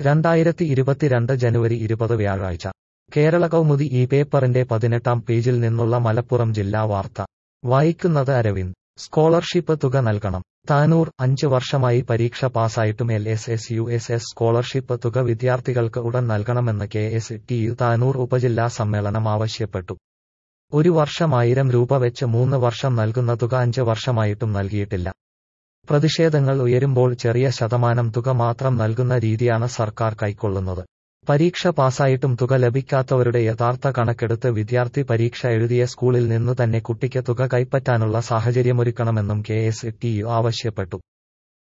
രണ്ടായിരത്തി ഇരുപത്തിരണ്ട് ജനുവരി ഇരുപത് വ്യാഴാഴ്ച കേരള കൗമുദി ഈ പേപ്പറിന്റെ പതിനെട്ടാം പേജിൽ നിന്നുള്ള മലപ്പുറം ജില്ലാ വാർത്ത വായിക്കുന്നത് അരവിന്ദ് സ്കോളർഷിപ്പ് തുക നൽകണം താനൂർ അഞ്ച് വർഷമായി പരീക്ഷ പാസ്സായിട്ടും L S S U S S scholarship തുക വിദ്യാർത്ഥികൾക്ക് ഉടൻ നൽകണമെന്ന് K S T U Tanur ഉപജില്ലാ സമ്മേളനം ആവശ്യപ്പെട്ടു ഒരു വർഷം ആയിരം രൂപ വെച്ച് മൂന്ന് വർഷം നൽകുന്ന തുക അഞ്ച് വർഷമായിട്ടും നൽകിയിട്ടില്ല പ്രതിഷേധങ്ങൾ ഉയരുമ്പോൾ ചെറിയ ശതമാനം തുക മാത്രം നൽകുന്ന രീതിയാണ് സർക്കാർ കൈക്കൊള്ളുന്നത് പരീക്ഷ പാസ്സായിട്ടും തുക ലഭിക്കാത്തവരുടെ യഥാർത്ഥ കണക്കെടുത്ത് വിദ്യാർത്ഥി പരീക്ഷ എഴുതിയ സ്കൂളിൽ നിന്ന് തന്നെ കുട്ടിക്ക് തുക കൈപ്പറ്റാനുള്ള സാഹചര്യമൊരുക്കണമെന്നും കെ എസ് ടി യു ആവശ്യപ്പെട്ടു